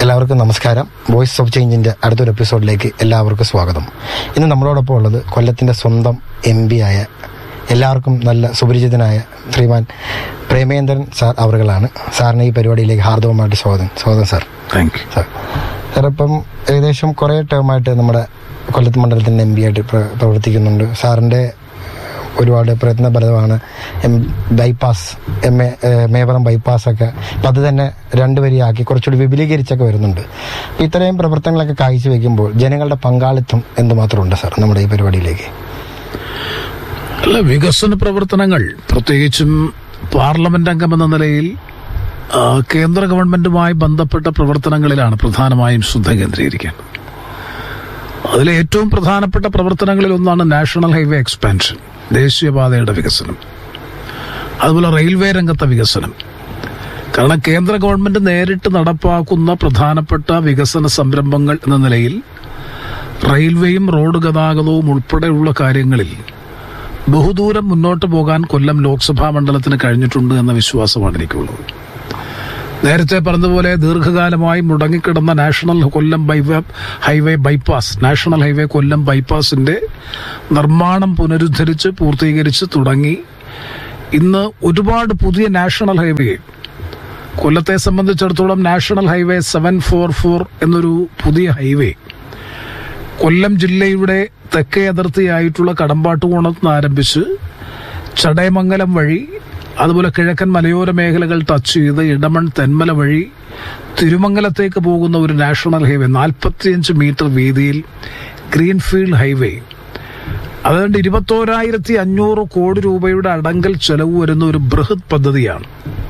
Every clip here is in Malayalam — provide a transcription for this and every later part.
എല്ലാവർക്കും നമസ്കാരം വോയിസ് ഓഫ് ചേഞ്ചിന്റെ അടുത്തൊരു എപ്പിസോഡിലേക്ക് എല്ലാവർക്കും സ്വാഗതം ഇന്ന് നമ്മളോടൊപ്പം ഉള്ളത് കൊല്ലത്തിന്റെ സ്വന്തം എം പി ആയ എല്ലാവർക്കും നല്ല സുപരിചിതനായ ശ്രീമാൻ പ്രേമേന്ദ്രൻ സാർ അവറുകളാണ് സാറിന് ഈ പരിപാടിയിലേക്ക് ഹാർദവമായിട്ട് സ്വാഗതം സ്വാഗതം sir thank you sir sir ഇപ്പം ഏകദേശം കുറേ ടേമായിട്ട് നമ്മുടെ കൊല്ലത്ത് മണ്ഡലത്തിൻ്റെ എം പി ആയിട്ട് പ്ര- പ്രവർത്തിക്കുന്നുണ്ട് സാറിൻ്റെ ഒരുപാട് പ്രയത്നഫലമാണ് എം ബൈപ്പാസ് എം എ ഏഹ് മേവറം ബൈപ്പാസൊക്കെ അപ്പം അത് തന്നെ രണ്ട് വരിയാക്കി കുറച്ചുകൂടി വിപുലീകരിച്ചൊക്കെ വരുന്നുണ്ട് അപ്പം ഇത്രയും പ്രവർത്തനങ്ങളൊക്കെ കാഴ്ചവെക്കുമ്പോൾ ജനങ്ങളുടെ പങ്കാളിത്തം എന്തുമാത്രമുണ്ട് സാർ നമ്മുടെ ഈ പരിപാടിയിലേക്ക് അല്ല വികസന പ്രവർത്തനങ്ങൾ പ്രത്യേകിച്ചും പാർലമെന്റ് അംഗം എന്ന നിലയിൽ ആ, കേന്ദ്ര ഗവൺമെന്റുമായി ബന്ധപ്പെട്ട പ്രവർത്തനങ്ങളിലാണ് പ്രധാനമായും ശ്രദ്ധ കേന്ദ്രീകരിക്കേണ്ടത് അതിലെ ഏറ്റവും പ്രധാനപ്പെട്ട പ്രവർത്തനങ്ങളിൽ ഒന്നാണ് നാഷണൽ ഹൈവേ എക്സ്പാൻഷൻ ദേശീയപാതയുടെ വികസനം അതുപോലെ റെയിൽവേ രംഗത്തെ വികസനം കാരണം കേന്ദ്ര ഗവൺമെന്റ് നേരിട്ട് നടപ്പാക്കുന്ന പ്രധാനപ്പെട്ട വികസന സംരംഭങ്ങൾ എന്ന നിലയിൽ റെയിൽവേയും റോഡ് ഗതാഗതവും ഉൾപ്പെടെയുള്ള കാര്യങ്ങളിൽ ബഹുദൂരം മുന്നോട്ട് പോകാൻ കൊല്ലം ലോക്സഭാ മണ്ഡലത്തിന് കഴിഞ്ഞിട്ടുണ്ട് എന്ന വിശ്വാസമാണ് എനിക്കുള്ളത് നേരത്തെ പറഞ്ഞതുപോലെ ദീർഘകാലമായി മുടങ്ങിക്കിടന്ന national Kollam byway highway bypass national highway Kollam ബൈപ്പാസിന്റെ നിർമ്മാണം പുനരുദ്ധരിച്ച് പൂർത്തീകരിച്ച് തുടങ്ങി ഇന്ന് ഒരുപാട് പുതിയ നാഷണൽ ഹൈവേ കൊല്ലത്തെ സംബന്ധിച്ചിടത്തോളം national highway seven four four എന്നൊരു പുതിയ ഹൈവേ കൊല്ലം ജില്ലയുടെ തെക്കേ അതിർത്തിയായിട്ടുള്ള കടമ്പാട്ടുകോണത്ത് നിന്ന് ആരംഭിച്ച് ചടയമംഗലം വഴി അതുപോലെ കിഴക്കൻ മലയോര മേഖലകൾ ടച്ച് ചെയ്ത് ഇടമൺ തെന്മല വഴി തിരുമംഗലത്തേക്ക് പോകുന്ന ഒരു നാഷണൽ ഹൈവേ നാൽപ്പത്തിയഞ്ച് മീറ്റർ വീതിയിൽ ഗ്രീൻഫീൽഡ് ഹൈവേ അതുകൊണ്ട് ഇരുപത്തോരായിരത്തി അഞ്ഞൂറ് കോടി രൂപയുടെ അടങ്കൽ ചെലവ് വരുന്ന ഒരു ബൃഹത് പദ്ധതിയാണ്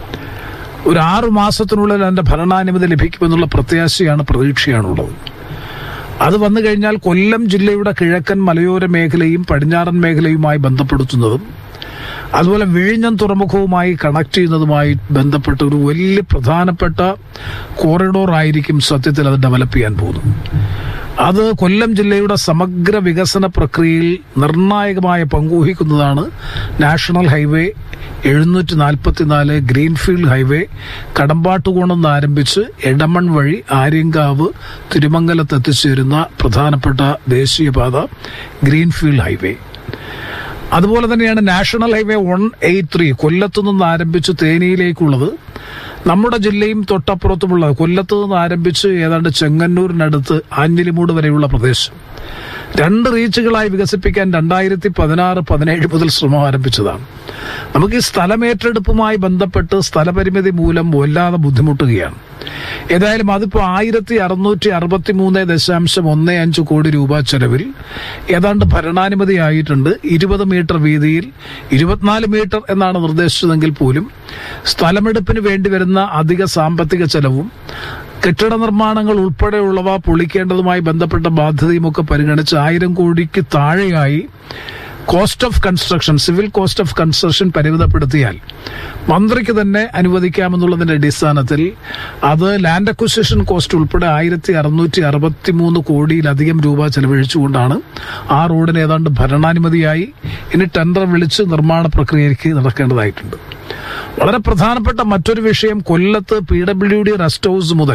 ഒരു ആറു മാസത്തിനുള്ളിൽ അതിന്റെ ഭരണാനുമതി ലഭിക്കുമെന്നുള്ള പ്രത്യാശയാണ് പ്രതീക്ഷയാണുള്ളത് അത് വന്നു കഴിഞ്ഞാൽ കൊല്ലം ജില്ലയുടെ കിഴക്കൻ മലയോര മേഖലയും പടിഞ്ഞാറൻ മേഖലയുമായി ബന്ധപ്പെടുത്തുന്നതും അതുപോലെ വിഴിഞ്ഞം തുറമുഖവുമായി കണക്ട് ചെയ്യുന്നതുമായി ബന്ധപ്പെട്ട ഒരു വലിയ പ്രധാനപ്പെട്ട കോറിഡോർ ആയിരിക്കും സത്യത്തിൽ അത് ഡെവലപ്പ് ചെയ്യാൻ പോകുന്നത് അത് കൊല്ലം ജില്ലയുടെ സമഗ്ര വികസന പ്രക്രിയയിൽ നിർണായകമായ പങ്കുവഹിക്കുന്നതാണ് നാഷണൽ ഹൈവേ എഴുന്നൂറ്റി നാൽപ്പത്തിനാല് ഗ്രീൻഫീൽഡ് ഹൈവേ കടമ്പാട്ടുകോണം നിന്ന് ആരംഭിച്ച് എടമൺ വഴി ആര്യങ്കാവ് തിരുമംഗലത്ത് എത്തിച്ചേരുന്ന പ്രധാനപ്പെട്ട ദേശീയപാത ഗ്രീൻഫീൽഡ് ഹൈവേ അതുപോലെ തന്നെയാണ് national highway one eight three കൊല്ലത്തു നിന്ന് ആരംഭിച്ച് തേനിയിലേക്കുള്ളത് നമ്മുടെ ജില്ലയും തൊട്ടപ്പുറത്തുമുള്ള കൊല്ലത്ത് നിന്ന് ആരംഭിച്ച് ഏതാണ്ട് ചെങ്ങന്നൂരിനടുത്ത് ആഞ്ഞിലിമൂട് വരെയുള്ള പ്രദേശം രണ്ട് റീച്ചുകളായി വികസിപ്പിക്കാൻ രണ്ടായിരത്തി പതിനാറ് പതിനേഴ് മുതൽ ശ്രമം ആരംഭിച്ചതാണ് നമുക്ക് ഈ സ്ഥലമേറ്റെടുപ്പുമായി ബന്ധപ്പെട്ട് സ്ഥലപരിമിതി മൂലം വല്ലാതെ ബുദ്ധിമുട്ടുകയാണ് ഏതായാലും അതിപ്പോൾ ആയിരത്തി അറുന്നൂറ്റി അറുപത്തി മൂന്ന് ദശാംശം ഒന്ന് അഞ്ച് കോടി രൂപ ചെലവിൽ ഏതാണ്ട് ഭരണാനുമതി ആയിട്ടുണ്ട് ഇരുപത് മീറ്റർ വീതിയിൽ ഇരുപത്തിനാല് മീറ്റർ എന്നാണ് നിർദ്ദേശിച്ചതെങ്കിൽ പോലും സ്ഥലമെടുപ്പിന് വേണ്ടി വരുന്ന അധിക സാമ്പത്തിക ചെലവും കെട്ടിട നിർമ്മാണങ്ങൾ ഉൾപ്പെടെയുള്ളവ പൊളിക്കേണ്ടതുമായി ബന്ധപ്പെട്ട ബാധ്യതയുമൊക്കെ പരിഗണിച്ച് ആയിരം കോടിക്ക് താഴെയായി cost of construction civil cost of construction പരിമിതപ്പെടുത്തിയാൽ മന്ത്രിക്ക് തന്നെ അനുവദിക്കാമെന്നുള്ളതിന്റെ അടിസ്ഥാനത്തിൽ അത് ലാൻഡ് അക്വിസിഷൻ കോസ്റ്റ് ഉൾപ്പെടെ ആയിരത്തി അറുന്നൂറ്റി അറുപത്തി മൂന്ന് കോടിയിലധികം രൂപ ചെലവഴിച്ചുകൊണ്ടാണ് ആ റോഡിന് ഏതാണ്ട് ഭരണാനുമതിയായി ഇനി ടെൻഡർ വിളിച്ച് നിർമ്മാണ പ്രക്രിയയ്ക്ക് നടക്കേണ്ടതായിട്ടുണ്ട് വളരെ പ്രധാനപ്പെട്ട മറ്റൊരു വിഷയം കൊല്ലത്ത് P W D rest house മുതൽ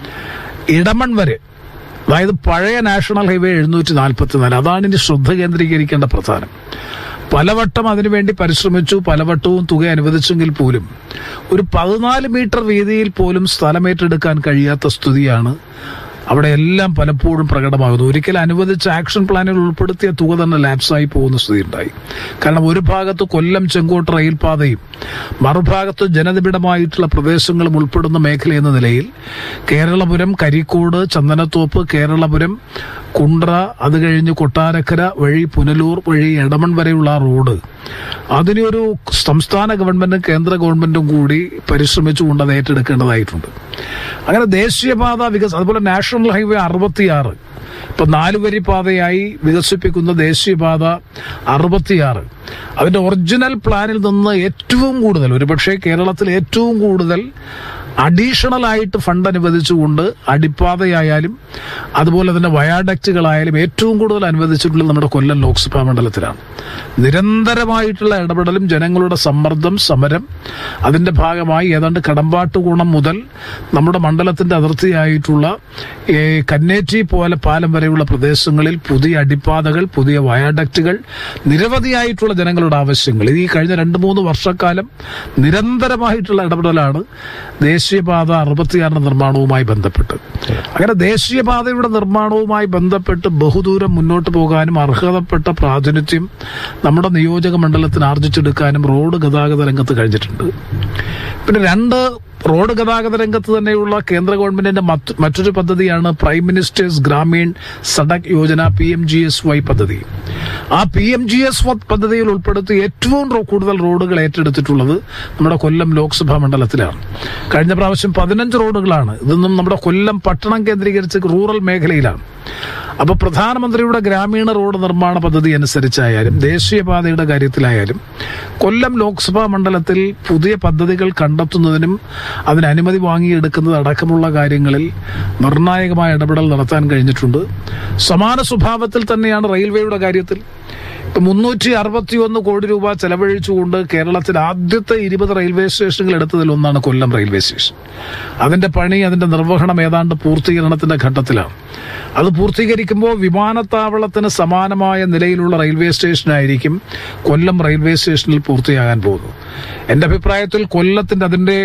ഇടമൺ വരെ അതായത് പഴയ നാഷണൽ ഹൈവേ എഴുന്നൂറ്റി നാൽപ്പത്തിനാല് അതാണ് ഇനി ശ്രദ്ധ കേന്ദ്രീകരിക്കേണ്ട പ്രധാനം പലവട്ടം അതിനുവേണ്ടി പരിശ്രമിച്ചു പലവട്ടവും തുക അനുവദിച്ചെങ്കിൽ പോലും ഒരു പതിനാല് മീറ്റർ വീതിയിൽ പോലും സ്ഥലമേറ്റെടുക്കാൻ കഴിയാത്ത സ്ഥിതിയാണ് അവിടെ എല്ലാം പലപ്പോഴും പ്രകടമാകുന്നു ഒരിക്കൽ അനുവദിച്ച ആക്ഷൻ പ്ലാനിൽ ഉൾപ്പെടുത്തിയ തുക തന്നെ ലാപ്സായി പോകുന്ന സ്ഥിതി ഉണ്ടായി കാരണം ഒരു ഭാഗത്ത് കൊല്ലം ചെങ്കോട്ട് റെയിൽപാതയും മറുഭാഗത്ത് ജനനിബിഡമായിട്ടുള്ള പ്രദേശങ്ങളും ഉൾപ്പെടുന്ന മേഖല എന്ന നിലയിൽ കേരളപുരം കരിക്കോട് ചന്ദനത്തോപ്പ് കേരളപുരം കുണ്ട്ര അത് കഴിഞ്ഞ് കൊട്ടാരക്കര വഴി പുനലൂർ വഴി എടമൺ വരെയുള്ള ആ റോഡ് അതിനെ ഒരു സംസ്ഥാന ഗവൺമെന്റും കേന്ദ്ര ഗവൺമെന്റും കൂടി പരിശ്രമിച്ചുകൊണ്ട് അത് ഏറ്റെടുക്കേണ്ടതായിട്ടുണ്ട് അങ്ങനെ ദേശീയപാത വികസനം അതുപോലെ നാഷണൽ ഹൈവേ അറുപത്തിയാറ് ഇപ്പൊ നാലുവരി പാതയായി വികസിപ്പിക്കുന്ന ദേശീയപാത അറുപത്തിയാറ് അതിന്റെ ഒറിജിനൽ പ്ലാനിൽ നിന്ന് ഏറ്റവും കൂടുതൽ ഒരുപക്ഷെ കേരളത്തിൽ ഏറ്റവും കൂടുതൽ അഡീഷണൽ ആയിട്ട് ഫണ്ട് അനുവദിച്ചുകൊണ്ട് അടിപ്പാതയായാലും അതുപോലെ തന്നെ വയാഡക്റ്റുകളായാലും ഏറ്റവും കൂടുതൽ അനുവദിച്ചിട്ടുള്ളത് നമ്മുടെ കൊല്ലം ലോക്സഭാ മണ്ഡലത്തിലാണ് നിരന്തരമായിട്ടുള്ള ഇടപെടലും ജനങ്ങളുടെ സമ്മർദ്ദം സമരം അതിന്റെ ഭാഗമായി ഏതാണ്ട് കടമ്പാട്ടുകുണം മുതൽ നമ്മുടെ മണ്ഡലത്തിന്റെ അതിർത്തിയായിട്ടുള്ള ഈ കന്നേറ്റി പോലെ പാലം വരെയുള്ള പ്രദേശങ്ങളിൽ പുതിയ അടിപ്പാതകൾ പുതിയ വയാഡക്റ്റുകൾ നിരവധിയായിട്ടുള്ള ജനങ്ങളുടെ ആവശ്യങ്ങൾ ഇത് ഈ കഴിഞ്ഞ രണ്ട് മൂന്ന് വർഷക്കാലം നിരന്തരമായിട്ടുള്ള ഇടപെടലാണ് ദേശീയപാത അറുപത്തിയാറിന്റെ നിർമ്മാണവുമായി ബന്ധപ്പെട്ട് അങ്ങനെ ദേശീയപാതയുടെ നിർമ്മാണവുമായി ബന്ധപ്പെട്ട് ബഹുദൂരം മുന്നോട്ട് പോകാനും അർഹതപ്പെട്ട പ്രാതിനിധ്യം നമ്മുടെ നിയോജക മണ്ഡലത്തിന് ആർജിച്ചെടുക്കാനും റോഡ് ഗതാഗത രംഗത്ത് കഴിഞ്ഞിട്ടുണ്ട് പിന്നെ രണ്ട് റോഡ് ഗതാഗത രംഗത്ത് തന്നെയുള്ള കേന്ദ്ര ഗവൺമെന്റിന്റെ മറ്റ് മറ്റൊരു പദ്ധതിയാണ് prime minister's Gramin Sadak Yojana P M G S Y പദ്ധതി ആ പി എം ജി എസ് പദ്ധതിയിൽ ഉൾപ്പെടുത്തി ഏറ്റവും റോ- കൂടുതൽ റോഡുകൾ ഏറ്റെടുത്തിട്ടുള്ളത് നമ്മുടെ കൊല്ലം ലോക്സഭാ മണ്ഡലത്തിലാണ് കഴിഞ്ഞ പ്രാവശ്യം പതിനഞ്ച് റോഡുകളാണ് ഇതൊന്നും നമ്മുടെ കൊല്ലം പട്ടണം കേന്ദ്രീകരിച്ച് റൂറൽ മേഖലയിലാണ് അപ്പൊ പ്രധാനമന്ത്രിയുടെ ഗ്രാമീണ റോഡ് നിർമ്മാണ പദ്ധതി അനുസരിച്ചായാലും ദേശീയപാതയുടെ കാര്യത്തിലായാലും കൊല്ലം ലോക്സഭാ മണ്ഡലത്തിൽ പുതിയ പദ്ധതികൾ കണ്ടെത്തുന്നതിനും അതിന് അനുമതി വാങ്ങിയെടുക്കുന്നത് അടക്കമുള്ള കാര്യങ്ങളിൽ നിർണായകമായ ഇടപെടൽ നടത്താൻ കഴിഞ്ഞിട്ടുണ്ട് സമാന സ്വഭാവത്തിൽ തന്നെയാണ് റെയിൽവേയുടെ കാര്യത്തിൽ ഇപ്പൊ മുന്നൂറ്റി അറുപത്തിയൊന്ന് കോടി രൂപ ചെലവഴിച്ചുകൊണ്ട് കേരളത്തിൽ ആദ്യത്തെ ഇരുപത് റെയിൽവേ സ്റ്റേഷനുകൾ എടുത്തതിൽ ഒന്നാണ് കൊല്ലം റെയിൽവേ സ്റ്റേഷൻ അതിന്റെ പണി അതിന്റെ നിർവഹണം ഏതാണ്ട് പൂർത്തീകരണത്തിന്റെ ഘട്ടത്തിലാണ് അത് പൂർത്തീകരിക്കുമ്പോൾ വിമാനത്താവളത്തിന് സമാനമായ നിലയിലുള്ള റെയിൽവേ സ്റ്റേഷനായിരിക്കും കൊല്ലം റെയിൽവേ സ്റ്റേഷനിൽ പൂർത്തിയാകാൻ പോകുന്നത് എന്റെ അഭിപ്രായത്തിൽ കൊല്ലത്തിന്റെ അതിന്റെ